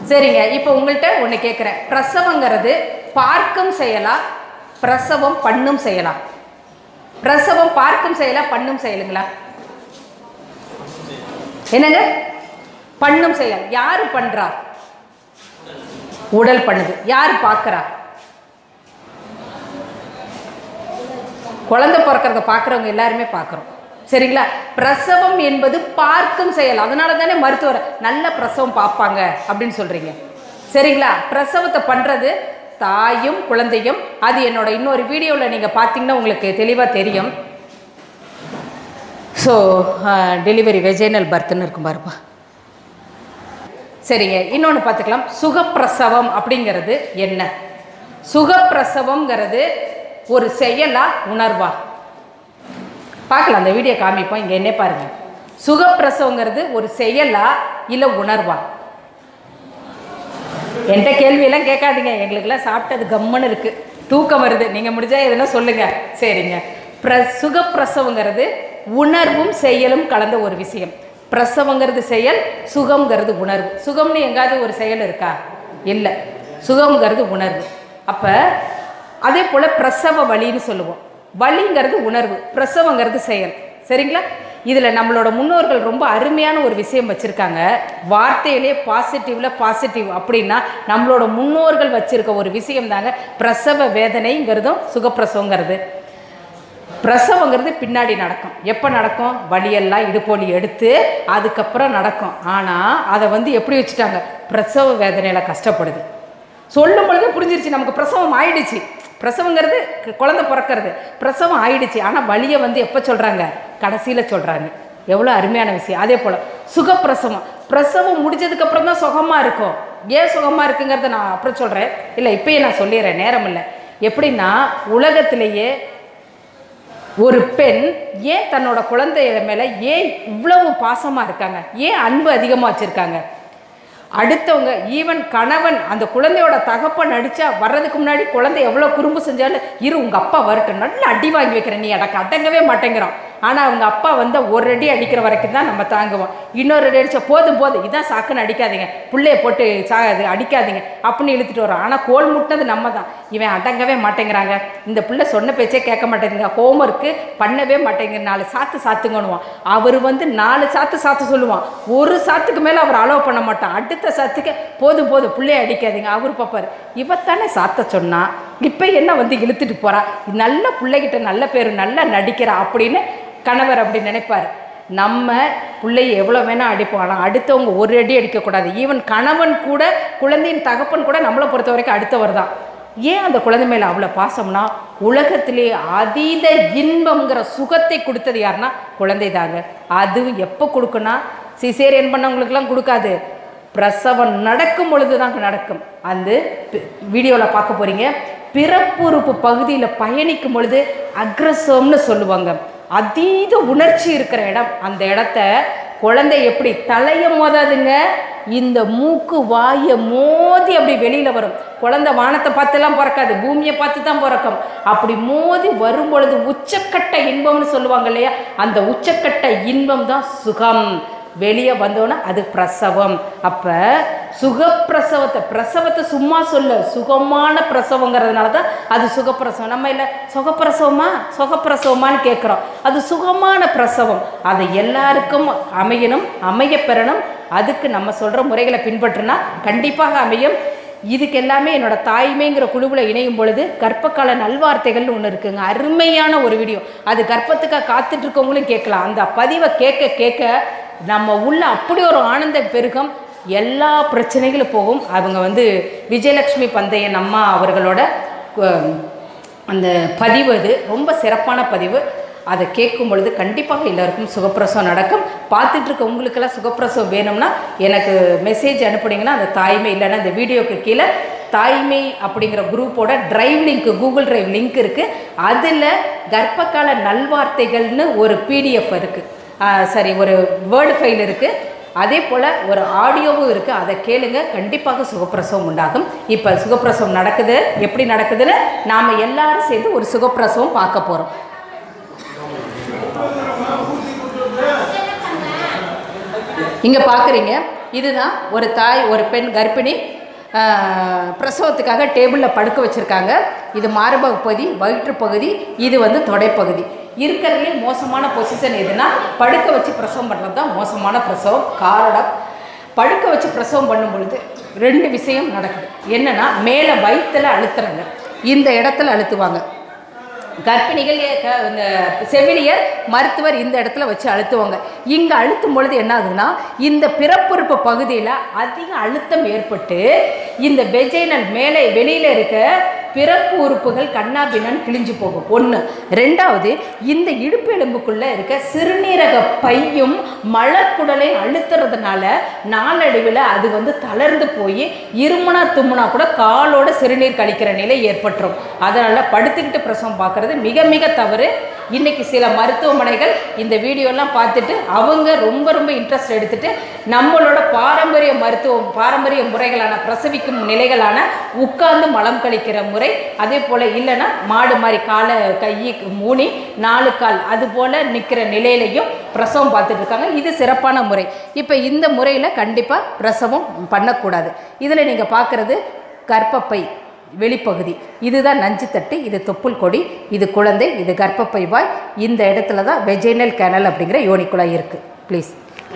சரிங்க இப்போ உங்கள்கிட்ட ஒன்று கேட்குறேன் பிரசவங்கிறது பார்க்கும் செயலா பிரசவம் பண்ணும் செயலா பிரசவம் பார்க்கும் செயலா பண்ணும் செயலுங்களா என்னங்க பண்ணும் செயல் யாரு பண்றா உடல் பண்ணுது யார் பார்க்கறா குழந்தை பிறக்கிறத பார்க்குறவங்க எல்லாருமே பார்க்குறோம் சரிங்களா பிரசவம் என்பது பார்க்கும் செயல் அதனால தானே மருத்துவர் நல்ல பிரசவம் பார்ப்பாங்க அப்படின்னு சொல்றீங்க சரிங்களா பிரசவத்தை பண்றது தாயும் குழந்தையும் அது என்னோட இன்னொரு வீடியோவில் நீங்கள் பார்த்தீங்கன்னா உங்களுக்கு தெளிவாக தெரியும் ஸோ டெலிவரி வெஜைனல் பர்த்னு இருக்கும் பாருப்பா சரிங்க இன்னொன்று பார்த்துக்கலாம் சுகப்பிரசவம் அப்படிங்கிறது என்ன சுகப்பிரசவம்ங்கிறது ஒரு செயலா உணர்வா பார்க்கலாம் அந்த வீடியோ காமிப்போம் இங்கே என்ன பாருங்க சுகப்பிரசவங்கிறது ஒரு செயலா இல்லை உணர்வா என்கிட்ட கேள்வியெல்லாம் கேட்காதீங்க எங்களுக்கெல்லாம் சாப்பிட்டது கம்முன்னு இருக்கு தூக்கம் வருது நீங்கள் முடிஞ்சா எதுனா சொல்லுங்க சரிங்க பிர சுகப்பிரசவங்கிறது உணர்வும் செயலும் கலந்த ஒரு விஷயம் பிரசவங்கிறது செயல் சுகம்ங்கிறது உணர்வு சுகம்னு எங்காவது ஒரு செயல் இருக்கா இல்லை சுகம்ங்கிறது உணர்வு அப்போ அதே போல் பிரசவ வலின்னு சொல்லுவோம் வலிங்கிறது உணர்வு பிரசவங்கிறது செயல் சரிங்களா இதில் நம்மளோட முன்னோர்கள் ரொம்ப அருமையான ஒரு விஷயம் வச்சுருக்காங்க வார்த்தையிலே பாசிட்டிவ்ல பாசிட்டிவ் அப்படின்னா நம்மளோட முன்னோர்கள் வச்சுருக்க ஒரு விஷயம் தாங்க பிரசவ வேதனைங்கிறதும் சுகப்பிரசவங்கிறது பிரசவங்கிறது பின்னாடி நடக்கும் எப்போ நடக்கும் வலியெல்லாம் இடுப்போலி எடுத்து அதுக்கப்புறம் நடக்கும் ஆனால் அதை வந்து எப்படி வச்சுட்டாங்க பிரசவ வேதனையில் கஷ்டப்படுது சொல்லும் பொழுது புரிஞ்சிருச்சு நமக்கு பிரசவம் ஆயிடுச்சு பிரசவங்கிறது கு- குழந்தை பிறக்கிறது பிரசவம் ஆயிடுச்சு ஆனால் வலியை வந்து எப்போ சொல்கிறாங்க கடைசியில் சொல்கிறாங்க எவ்வளோ அருமையான விஷயம் அதே போல் சுகப்பிரசவம் பிரசவம் முடிஞ்சதுக்கப்புறம் தான் சுகமாக இருக்கும் ஏன் சுகமாக இருக்குங்கிறத நான் அப்புறம் சொல்கிறேன் இல்லை இப்பயே நான் சொல்லிடுறேன் நேரம் இல்லை எப்படின்னா உலகத்திலேயே ஒரு பெண் ஏன் தன்னோட குழந்தைய மேலே ஏன் இவ்வளவு பாசமாக இருக்காங்க ஏன் அன்பு அதிகமாக வச்சுருக்காங்க அடுத்தவங்க ஈவன் கணவன் அந்த குழந்தையோட தகப்பன் அடிச்சா வர்றதுக்கு முன்னாடி குழந்தை எவ்வளோ குறும்பு செஞ்சாலும் இரு உங்கள் அப்பா வரட்டும் நல்லா அடி வாங்கி வைக்கிறேன் நீ எனக்கு அடங்கவே மாட்டேங்கிறோம் ஆனால் அவங்க அப்பா வந்து ஒரு அடி அடிக்கிற வரைக்கும் தான் நம்ம தாங்குவோம் இன்னொரு அடி அடிச்சா போதும் போதும் இதான் சாக்குன்னு அடிக்காதீங்க பிள்ளைய போட்டு சா இது அடிக்காதீங்க அப்படின்னு இழுத்துட்டு வரோம் ஆனால் கோல் முட்டினது நம்ம தான் இவன் அடங்கவே மாட்டேங்கிறாங்க இந்த பிள்ளை சொன்ன பேச்சே கேட்க மாட்டேங்குங்க ஹோம்ஒர்க்கு பண்ணவே மாட்டேங்குது நாலு சாத்து சாத்துங்கன்னுவான் அவர் வந்து நாலு சாத்து சாத்து சொல்லுவான் ஒரு சாத்துக்கு மேலே அவர் அலோவ் பண்ண மாட்டான் அடுத்த சாத்துக்கு போதும் போதும் பிள்ளைய அடிக்காதீங்க அவர் பார்ப்பார் இவத்தானே சாத்த சொன்னா இப்போ என்ன வந்து இழுத்துட்டு போறா நல்ல பிள்ளைகிட்ட நல்ல பேர் நல்லா நடிக்கிறா அப்படின்னு கணவர் அப்படி நினைப்பார் நம்ம பிள்ளைய எவ்வளோ வேணால் அடிப்போம் ஆனால் அடுத்தவங்க ஒரு அடி அடிக்கக்கூடாது ஈவன் கணவன் கூட குழந்தையின் தகப்பன் கூட நம்மளை பொறுத்த வரைக்கும் அடுத்தவர் தான் ஏன் அந்த குழந்தை மேலே அவ்வளோ பாசம்னா உலகத்திலே அதீத இன்பம்ங்கிற சுகத்தை கொடுத்தது யாருன்னா குழந்தை தாங்க அதுவும் எப்போ கொடுக்குன்னா சிசேரியன் பண்ணவங்களுக்குலாம் கொடுக்காது பிரசவம் நடக்கும் பொழுது தான் நடக்கும் அந்த வீடியோவில் பார்க்க போகிறீங்க பிறப்புறுப்பு பகுதியில் பயணிக்கும் பொழுது அக்ரஸம்னு சொல்லுவாங்க அதீத உணர்ச்சி இருக்கிற இடம் அந்த இடத்த குழந்தை எப்படி தலைய மோதாதுங்க இந்த மூக்கு வாயை மோதி அப்படி வெளியில வரும் குழந்தை வானத்தை பார்த்துலாம் பிறக்காது பூமியை பார்த்து தான் பிறக்கும் அப்படி மோதி வரும் பொழுது உச்சக்கட்ட இன்பம்னு சொல்லுவாங்க இல்லையா அந்த உச்சக்கட்ட இன்பம் தான் சுகம் வெளியே வந்தோன்னே அது பிரசவம் அப்போ சுகப்பிரசவத்தை பிரசவத்தை சும்மா சொல்ல சுகமான பிரசவங்கிறதுனால தான் அது சுகப்பிரசவம் நம்ம இல்லை சுகப்பிரசவமா சுகப்பிரசவமான்னு கேட்குறோம் அது சுகமான பிரசவம் அதை எல்லாருக்கும் அமையணும் அமைய பெறணும் அதுக்கு நம்ம சொல்கிற முறைகளை பின்பற்றினா கண்டிப்பாக அமையும் இதுக்கு எல்லாமே என்னோட தாய்மைங்கிற குழுவில் இணையும் பொழுது கர்ப்பகால நல்வார்த்தைகள்னு ஒன்று இருக்குங்க அருமையான ஒரு வீடியோ அது கர்ப்பத்துக்காக காத்துட்டு இருக்கவங்களும் கேட்கலாம் அந்த பதிவை கேட்க கேட்க நம்ம உள்ள அப்படி ஒரு ஆனந்த பெருகம் எல்லா பிரச்சனைகளும் போகும் அவங்க வந்து விஜயலட்சுமி பந்தயன் அம்மா அவர்களோட அஹ், அந்த பதிவு அது ரொம்ப சிறப்பான பதிவு அதை கேட்கும் பொழுது கண்டிப்பாக எல்லாருக்கும் சுகப்பிரசவம் நடக்கும் பார்த்துட்டு இருக்க உங்களுக்கெல்லாம் சுகப்பிரசவம் வேணும்னா எனக்கு மெசேஜ் அனுப்புனீங்கன்னா அந்த தாய்மை இல்லைன்னா இந்த வீடியோக்கு கீழே தாய்மை அப்படிங்கிற குரூப்போட drive link Google drive link இருக்குது அதில் கர்ப்பகால நல்வார்த்தைகள்னு ஒரு பிடிஎஃப் இருக்குது சரி ஒரு வேர்டு ஃபைல் இருக்குது அதே போல் ஒரு ஆடியோவும் இருக்குது அதை கேளுங்க கண்டிப்பாக சுகப்பிரசவம் உண்டாகும் இப்போ சுகப்பிரசவம் நடக்குது எப்படி நடக்குதுன்னு நாம் எல்லாரும் சேர்ந்து ஒரு சுகப்பிரசவம் பார்க்க போகிறோம் இங்கே பார்க்குறீங்க இதுதான் ஒரு தாய் ஒரு பெண் கர்ப்பிணி ஆஹ், பிரசவத்துக்காக டேபிளில் படுக்க வச்சுருக்காங்க இது மார்பக பகுதி வயிற்று பகுதி இது வந்து தொடைப்பகுதி இருக்கிறதுலே மோசமான பொசிஷன் எதுனா படுக்க வச்சு பிரசவம் பண்ணுறது தான் மோசமான பிரசவம் காரணம் படுக்க வச்சு பிரசவம் பண்ணும் பொழுது ரெண்டு விஷயம் நடக்குது என்னன்னா மேலே வயிற்றுல அழுத்துறாங்க இந்த இடத்துல அழுத்துவாங்க கர்ப்பிணிகள் ஏ- க- இந்த செவிலியர் மருத்துவர் இந்த இடத்துல வச்சு அழுத்துவாங்க இங்கே அழுத்தும் பொழுது என்ன ஆகுதுன்னா இந்த பிறப்புறுப்பு பகுதியில் அதிக அழுத்தம் ஏற்பட்டு இந்த வெஜைனல் மேலே வெளியில் இருக்க பிறப்பு உறுப்புகள் கண்ணாபின்னன் கிழிஞ்சு போகும் ஒன்று ரெண்டாவது இந்த இடுப்பு எலும்புக்குள்ளே இருக்க சிறுநீரக பையும் மலக்குடலை அழுத்துறதுனால நாளடைவில் அது வந்து தளர்ந்து போய் இருமுனா தும்முனா கூட காலோட சிறுநீர் கழிக்கிற நிலை ஏற்பட்டுரும் அதனால் படுத்துக்கிட்டு பிரசவம் பார்க்குறது மிக மிக தவறு இன்னைக்கு சில மருத்துவமனைகள் இந்த வீடியோலாம் பார்த்துட்டு அவங்க ரொம்ப ரொம்ப இன்ட்ரெஸ்ட் எடுத்துட்டு நம்மளோட பாரம்பரிய மருத்துவம் பாரம்பரிய முறைகளான பிரசவிக்கும் நிலைகளான உட்கார்ந்து மலம் கழிக்கிற முறை அதே போல் இல்லைன்னா மாடு மாதிரி காலை கையை மூணி நாலு கால் அது போல் நிற்கிற நிலையிலையும் பிரசவம் பார்த்துட்டு இருக்காங்க இது சிறப்பான முறை இப்போ இந்த முறையில் கண்டிப்பாக பிரசவம் பண்ணக்கூடாது இதில் நீங்கள் பார்க்குறது கர்ப்பப்பை வெளிப்பகுதி இதுதான் நஞ்சுத்தட்டு இது தொப்புள் கொடி இது குழந்தை இது கர்ப்பப்பை வாய் இந்த இடத்துல தான் வெஜைனல் கேனல் அப்படிங்கிற யோனிக்குழாய் இருக்குது ப்ளீஸ்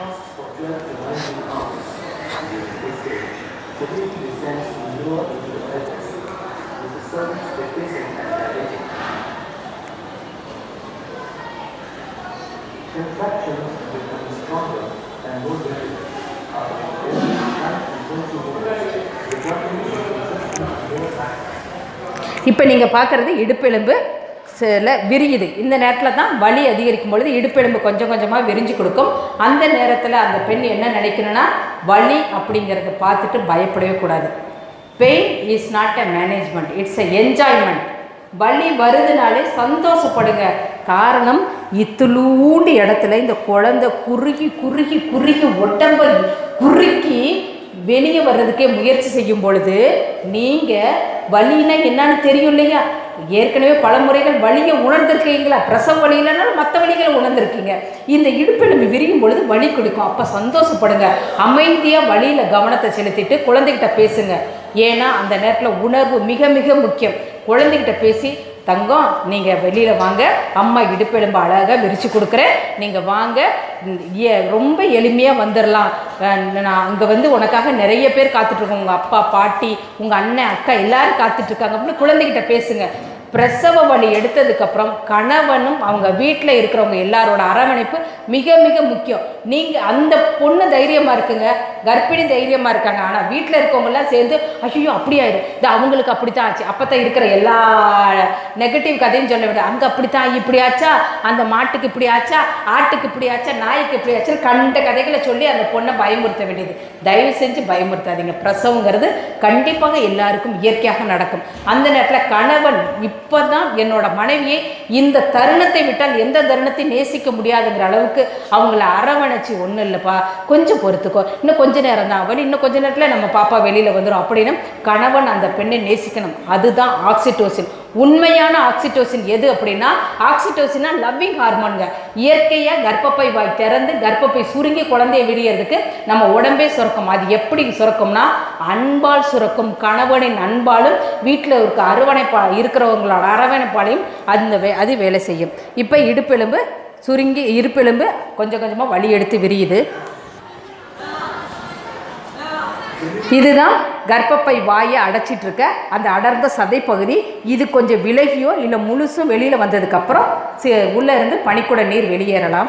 இப்போ நீங்கள் பார்க்குறது இடுப்பெலும்பு சில விரியுது இந்த நேரத்தில் தான் வலி அதிகரிக்கும் பொழுது இடுப்பெலும்பு கொஞ்சம் கொஞ்சமாக விரிஞ்சு கொடுக்கும் அந்த நேரத்தில் அந்த பெண் என்ன நினைக்கணும்னா வலி அப்படிங்கிறத பார்த்துட்டு பயப்படவே கூடாது pain is not a management it's a enjoyment வலி வருதுனாலே சந்தோஷப்படுங்க காரணம் இத்துளூண்டு இடத்துல இந்த குழந்தை குறுகி குறுகி குறுகி உடம்ப குறுக்கி வெளியே வர்றதுக்கே முயற்சி செய்யும் பொழுது நீங்கள் வலின்னா என்னன்னு தெரியும் இல்லையா ஏற்கனவே பல முறைகள் வலியை உணர்ந்திருக்கீங்களா பிரசவ வலி இல்லைனாலும் மற்ற வலிகளை உணர்ந்திருக்கீங்க இந்த இடுப்பெலும்பு விரியும் பொழுது வலி கொடுக்கும் அப்போ சந்தோஷப்படுங்க அமைதியாக வலியில் கவனத்தை செலுத்திட்டு குழந்தைகிட்ட பேசுங்க ஏன்னா அந்த நேரத்தில் உணர்வு மிக மிக முக்கியம் குழந்தைகிட்ட பேசி தங்கம் நீங்கள் வெளியில் வாங்க அம்மா இடுப்பெலும்பு அழகாக விரித்து கொடுக்குறேன் நீங்கள் வாங்க ம், ஏ- ரொம்ப எளிமையாக வந்துடலாம் அஹ், நான் அங்கே வந்து உனக்காக நிறைய பேர் காத்துட்ருக்கோம் உங்கள் அப்பா பாட்டி உங்கள் அண்ணன் அக்கா எல்லாரும் காத்துட்ருக்காங்க அப்படின்னு குழந்தைகிட்ட பேசுங்க பிரசவ வலி எடுத்ததுக்கப்புறம் கணவனும் அவங்க வீட்டில் இருக்கிறவங்க எல்லாரோட அரவணைப்பு மிக மிக முக்கியம் நீங்கள் அந்த பொண்ணு தைரியமாக இருக்குங்க கர்ப்பிணி தைரியமாக இருக்காங்க ஆனால் வீட்டில் இருக்கவங்கெல்லாம் சேர்ந்து ஐயோ அப்படியாயிடும் இது அவங்களுக்கு அப்படித்தான் ஆச்சு அப்போ தான் இருக்கிற எல்லா நெகட்டிவ் கதையும் சொல்ல விட அங்கே அப்படித்தான் இப்படி ஆச்சா அந்த மாட்டுக்கு இப்படி ஆச்சா ஆட்டுக்கு இப்படி ஆச்சா நாய்க்கு இப்படி ஆச்சா கண்ட கதைகளை சொல்லி அந்த பொண்ணை பயமுறுத்த வேண்டியது தயவு செஞ்சு பயமுறுத்தாதீங்க பிரசவங்கிறது கண்டிப்பாக எல்லாருக்கும் இயற்கையாக நடக்கும் அந்த நேரத்தில் கணவன் இப்போ தான் என்னோட மனைவியை இந்த தருணத்தை விட்டால் எந்த தருணத்தை நேசிக்க முடியாதுங்கிற அளவுக்கு அவங்கள அரவணைச்சு ஒன்றும் இல்லைப்பா கொஞ்சம் பொறுத்துக்கோ இன்னும் கொஞ்ச நேரம் தான் வழி இன்னும் கொஞ்ச நேரத்தில் நம்ம பாப்பா வெளியில் வந்துடும் அப்படின்னு கணவன் அந்த பெண்ணை நேசிக்கணும் அதுதான் ஆக்சிடோசின் உண்மையான ஆக்சிடோசின் எது அப்படின்னா ஆக்சிடோசினா லவ்விங் ஹார்மோனுங்க இயற்கையாக கர்ப்பப்பை வாய் திறந்து கர்ப்பப்பை சுருங்கி குழந்தைய விடியறதுக்கு நம்ம உடம்பே சுரக்கும் அது எப்படி சுரக்கும்னா அன்பால் சுரக்கும் கணவனின் அன்பாலும் வீட்டில் இருக்க அரவணைப்பா இருக்கிறவங்களோட அரவணைப்பாலையும் அந்த வே அது வேலை செய்யும் இப்போ இடுப்பெலும்பு சுருங்கி இருப்பெலும்பு கொஞ்சம் கொஞ்சமாக வலி எடுத்து விரியுது இதுதான் கர்ப்பப்பை வாயை அடைச்சிட்டு இருக்க அந்த அடர்ந்த சதை பகுதி இது கொஞ்சம் விலகியோ இல்லை முழுசும் வெளியில் வந்ததுக்கப்புறம் சி- உள்ள இருந்து பனிக்குட நீர் வெளியேறலாம்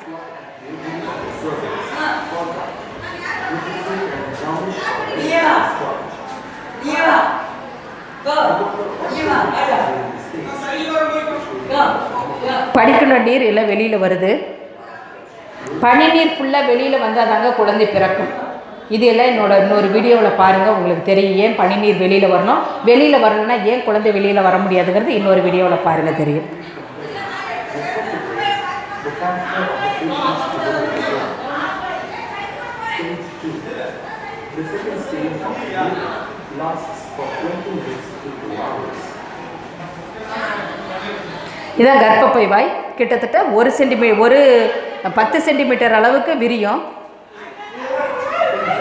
பனிக்குட நீர் எல்லாம் வெளியில் வருது பனி நீர் ஃபுல்லாக வெளியில் வந்தால் தாங்க குழந்தை பிறக்கும் இது எல்லாம் என்னோட இன்னொரு வீடியோவில் பாருங்கள் உங்களுக்கு தெரியும் ஏன் பனி நீர் வெளியில் வரணும் வெளியில் வரணும்னா ஏன் குழந்தை வெளியில் வர முடியாதுங்கிறது இன்னொரு வீடியோவில் பாருங்கள் தெரியும் The second stage lasts for 20 minutes to 2 hours. இதான் கர்ப்பப்பை வாய் கிட்டத்தட்ட ஒரு சென்டிமீ ஒரு பத்து சென்டிமீட்டர் அளவுக்கு விரியும்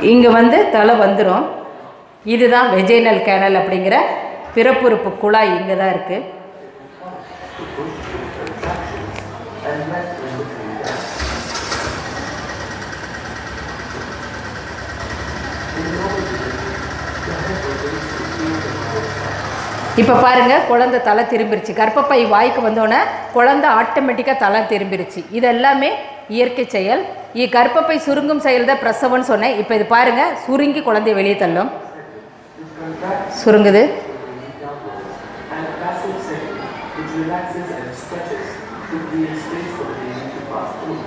இங்கே வந்து தலை வந்துடும் இதுதான் வெஜைனல் கேனல் அப்படிங்கிற பிறப்புறுப்பு குழாய் இங்கே தான் இருக்குது இப்போ பாருங்க குழந்தை தலை திரும்பிருச்சு கர்ப்பப்பை வாய்க்கு வந்தோடனே குழந்தை ஆட்டோமேட்டிக்காக தலை திரும்பிருச்சு இது எல்லாமே இயற்கை செயல் இ கர்ப்பப்பை சுருங்கும் செயல் தான் பிரசவம்னு சொன்னேன் இப்போ இது பாருங்க சுருங்கி குழந்தைய வெளியே தள்ளும் சுருங்குது and a passive second, which relaxes and stretches to create space for the baby to pass through.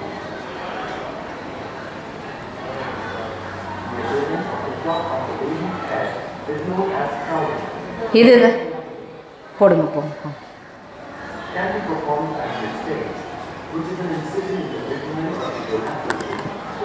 Measurement of the drop of the baby's head is known as crowding. இது போடுங்க போங்க போங்க. Can be performed at this stage, which is an incision in the ligament of the abdomen.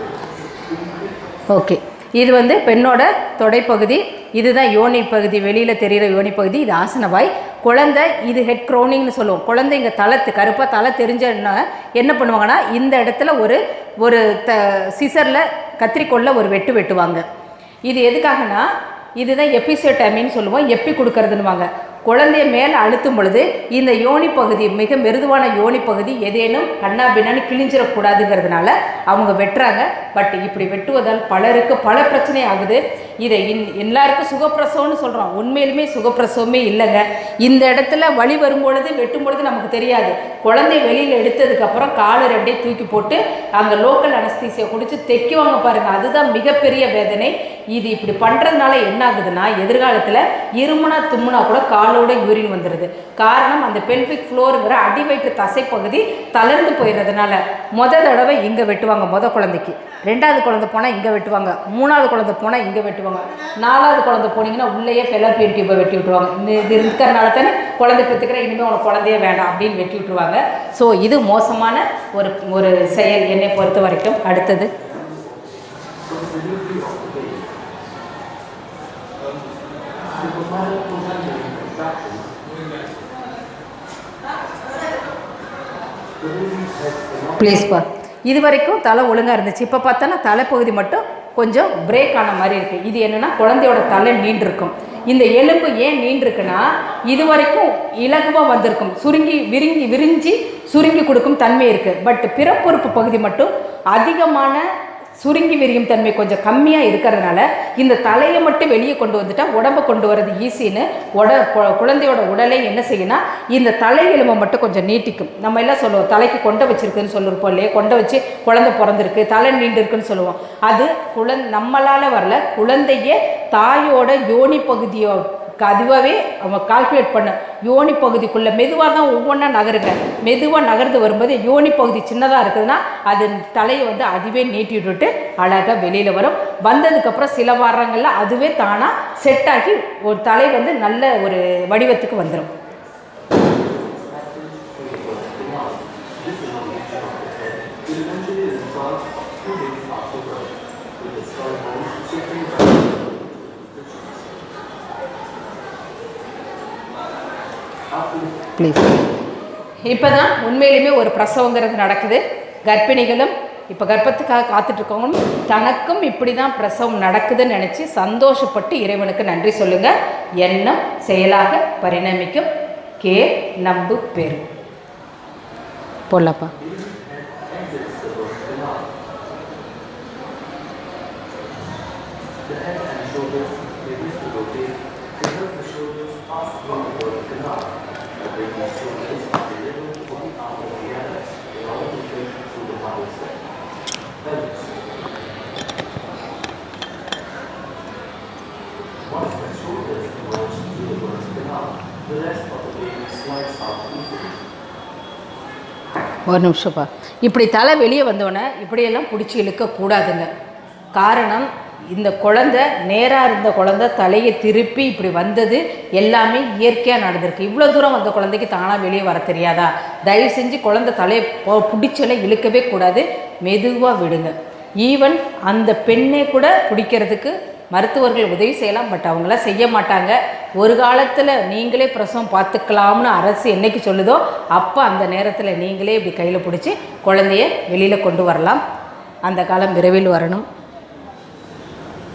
Okay இது வந்து பெண்ணோட தொடைப்பகுதி இதுதான் யோனி பகுதி வெளியில் தெரிகிற யோனி பகுதி இது ஆசனவாய் குழந்தை இது ஹெட் க்ரௌனிங்னு சொல்லுவோம் குழந்தை இங்கே தலை கருப்பாக தலை தெரிஞ்சன்னா என்ன பண்ணுவாங்கன்னா இந்த இடத்துல ஒரு ஒரு த சிசரில் கத்திரிக்கோலில் ஒரு வெட்டு வெட்டுவாங்க இது எதுக்காகனா இதுதான் எபிசோட்டமின்னு சொல்லுவோம் எப்பி கொடுக்கறதுன்னுவாங்க குழந்தைய மேலே அழுத்தும் பொழுது இந்த யோனி பகுதி மிக மெருதுவான யோனி பகுதி ஏதேனும் கண்ணா பின்னான்னு கிழிஞ்சிடக்கூடாதுங்கிறதுனால அவங்க வெட்டுறாங்க பட் இப்படி வெட்டுவதால் பலருக்கு பல பிரச்சனை ஆகுது இதை இன் எல்லாருக்கும் சுகப்பிரசவம்னு சொல்கிறோம் உண்மையிலுமே சுகப்பிரசவமே இல்லைங்க இந்த இடத்துல வலி வரும்பொழுது வெட்டும் பொழுது நமக்கு தெரியாது குழந்தை வெளியில் எடுத்ததுக்கப்புறம் காலை ரெண்டே தூக்கி போட்டு அங்கே லோக்கல் அனஸ்தீசியை குடிச்சு தைக்குவாங்க பாருங்கள் அதுதான் மிகப்பெரிய வேதனை இது இப்படி பண்ணுறதுனால என்ன ஆகுதுன்னா எதிர்காலத்தில் இருமுனா தும்முனா கூட காலோட யூரின் வந்துடுது காரணம் அந்த பெல்விக் ஃப்ளோருங்கிற அடிவயிற்று தசைப்பகுதி தளர்ந்து போயிடுறதுனால முத தடவை இங்கே வெட்டுவாங்க முத குழந்தைக்கு ரெண்டாவது குழந்தை போனால் இங்கே வெட்டுவாங்க மூணாவது குழந்தை போனால் இங்கே வெட்டுவாங்க நாலாவது குழந்தை போனீங்கன்னா உள்ளேயே ஃபெலோப்பியன் டியூப்பை வெட்டி விட்டுருவாங்க இந்த இது இருக்கிறனால தானே குழந்தை பெற்றுக்கிற இனிமேல் உனக்கு குழந்தையே வேண்டாம் அப்படின்னு வெட்டி விட்டுருவாங்க ஸோ இது மோசமான ஒரு ஒரு செயல் என்னை பொறுத்த வரைக்கும் அடுத்தது So the delivery of the baby. If the mother was under contraction, the baby's head cannot ப்ளீஸ்ப்பா இது வரைக்கும் தலை ஒழுங்காக இருந்துச்சு இப்போ பார்த்தோன்னா தலைப்பகுதி மட்டும் கொஞ்சம் பிரேக் ஆன மாதிரி இருக்குது இது என்னென்னா குழந்தையோட தலை நீண்டிருக்கும் இந்த எலும்பு ஏன் நீண்டிருக்குன்னா இது வரைக்கும் இலகுவாக வந்திருக்கும் சுருங்கி விரிங்கி விரிஞ்சி சுருங்கி கொடுக்கும் தன்மை இருக்குது பட் பிறப்புறுப்பு பகுதி மட்டும் அதிகமான சுருங்கி விரியும் தன்மை கொஞ்சம் கம்மியாக இருக்கிறதுனால இந்த தலையை மட்டும் வெளியே கொண்டு வந்துட்டா உடம்பை கொண்டு வர்றது ஈஸின்னு உட கு- குழந்தையோட உடலை என்ன செய்யும்னா இந்த தலை எலும்பை மட்டும் கொஞ்சம் நீட்டிக்கும் நம்ம எல்லாம் சொல்லுவோம் தலைக்கு கொண்டை வச்சிருக்குன்னு சொல்லிருப்போம் இல்லையா கொண்டை வச்சு குழந்தை பிறந்திருக்கு தலை நீண்டிருக்குன்னு சொல்லுவோம் அது குழந் நம்மளால் வரல குழந்தைய தாயோட யோனி பகுதியோ அதுவாகவே அவன் கால்குலேட் பண்ண யோனி பகுதிக்குள்ளே மெதுவாக தான் ஒவ்வொன்றா நகருங்க மெதுவாக நகர்ந்து வரும்போது யோனி பகுதி சின்னதாக இருக்குதுன்னா அது தலையை வந்து அதுவே நீட்டி விட்டுட்டு அழகாக வெளியில் வரும் வந்ததுக்கப்புறம் சில வாரங்களில் அதுவே தானாக செட் ஆகி ஒரு தலை வந்து நல்ல ஒரு வடிவத்துக்கு வந்துடும் will eventually resolve two days after birth, with the skull bones shifting back. After the please இப்போ தான் உண்மையிலுமே ஒரு பிரசவங்கிறது நடக்குது கர்ப்பிணிகளும் இப்போ கர்ப்பத்துக்காக காத்துட்ருக்கவங்களும் தனக்கும் இப்படி தான் பிரசவம் நடக்குதுன்னு நினச்சி சந்தோஷப்பட்டு இறைவனுக்கு நன்றி சொல்லுங்கள் எண்ணம் செயலாக பரிணமிக்கும் கே நம்பு பெறும் போடலாப்பா The head and shoulders begin to rotate to help the shoulders pass through the birth canal. The baby's shoulders are delivered one after the other in order to fit through the mother's pelvis. Once the shoulders emerge through the birth canal, the rest of the baby slides out easily. ஒரு நிமிஷம்ப்பா இப்படி தலை வெளியே வந்தோடனே இப்படியெல்லாம் பிடிச்சி இழுக்கக்கூடாதுங்க காரணம் இந்த குழந்தை நேராக இருந்த குழந்தை தலையை திருப்பி இப்படி வந்தது எல்லாமே இயற்கையாக நடந்திருக்கு இவ்வளோ தூரம் வந்த குழந்தைக்கு தானாக வெளியே வர தெரியாதா தயவு செஞ்சு குழந்தை தலையை பொ- பிடிச்செல்லாம் இழுக்கவே கூடாது மெதுவாக விடுங்க ஈவன் அந்த பெண்ணே கூட பிடிக்கிறதுக்கு மருத்துவர்கள் உதவி செய்யலாம் பட் அவங்களாம் செய்ய மாட்டாங்க ஒரு காலத்தில் நீங்களே பிரசவம் பார்த்துக்கலாம்னு அரசு என்னைக்கு சொல்லுதோ அப்போ அந்த நேரத்தில் நீங்களே இப்படி கையில் பிடிச்சி குழந்தைய வெளியில் கொண்டு வரலாம் அந்த காலம் விரைவில் வரணும்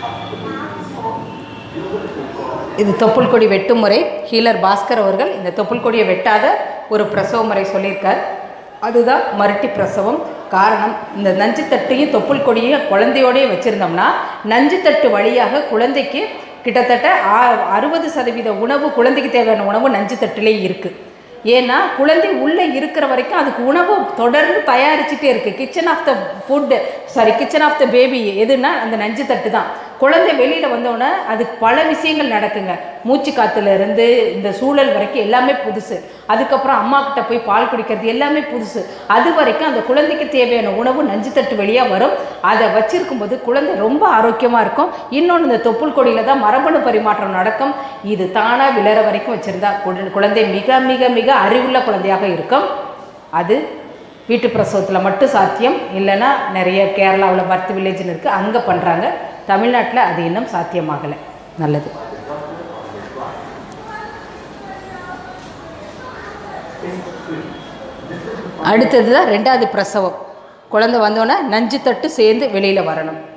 இது தொப்புள் கொடி வெட்டும் முறை ஹீலர் பாஸ்கர் அவர்கள் இந்த தொப்புள் கொடியை வெட்டாத ஒரு பிரசவ முறை சொல்லியிருக்கார் அதுதான் மருட்டி பிரசவம் காரணம் இந்த நஞ்சுத்தட்டையும் தொப்புள் கொடியையும் குழந்தையோடயே வச்சுருந்தோம்னா நஞ்சுத்தட்டு வழியாக குழந்தைக்கு கிட்டத்தட்ட ஆ- அறுபது சதவீத உணவு குழந்தைக்கு தேவையான உணவு நஞ்சுத்தட்டுலேயே இருக்குது ஏன்னா குழந்தை உள்ளே இருக்கிற வரைக்கும் அதுக்கு உணவு தொடர்ந்து தயாரிச்சுட்டே இருக்குது kitchen of the food sorry kitchen of the baby எதுனா அந்த நஞ்சு தட்டு தான் குழந்தை வெளியில் வந்தோடனே அதுக்கு பல விஷயங்கள் நடக்குங்க மூச்சு காத்துல இருந்து இந்த சூழல் வரைக்கும் எல்லாமே புதுசு அதுக்கப்புறம் அம்மா கிட்ட போய் பால் குடிக்கிறது எல்லாமே புதுசு அது வரைக்கும் அந்த குழந்தைக்கு தேவையான உணவு நஞ்சு தட்டு வழியாக வரும் அதை வச்சிருக்கும் போது குழந்தை ரொம்ப ஆரோக்கியமாக இருக்கும் இன்னொன்று இந்த தொப்புள் கொடியில் தான் மரபணு பரிமாற்றம் நடக்கும் இது தானாக விழற வரைக்கும் வச்சுருந்தா குழந்தை மிக மிக மிக அறிவுள்ள குழந்தையாக இருக்கும் அது வீட்டு பிரசவத்தில் மட்டும் சாத்தியம் இல்லைன்னா நிறைய கேரளாவில் பர்த் வில்லேஜ்னு இருக்குது அங்கே பண்ணுறாங்க தமிழ்நாட்டில் அது இன்னும் சாத்தியமாகலை நல்லது அடுத்தது தான் ரெண்டாவது பிரசவம் குழந்தை வந்தோடனே நஞ்சு தட்டு சேர்ந்து வெளியில் வரணும்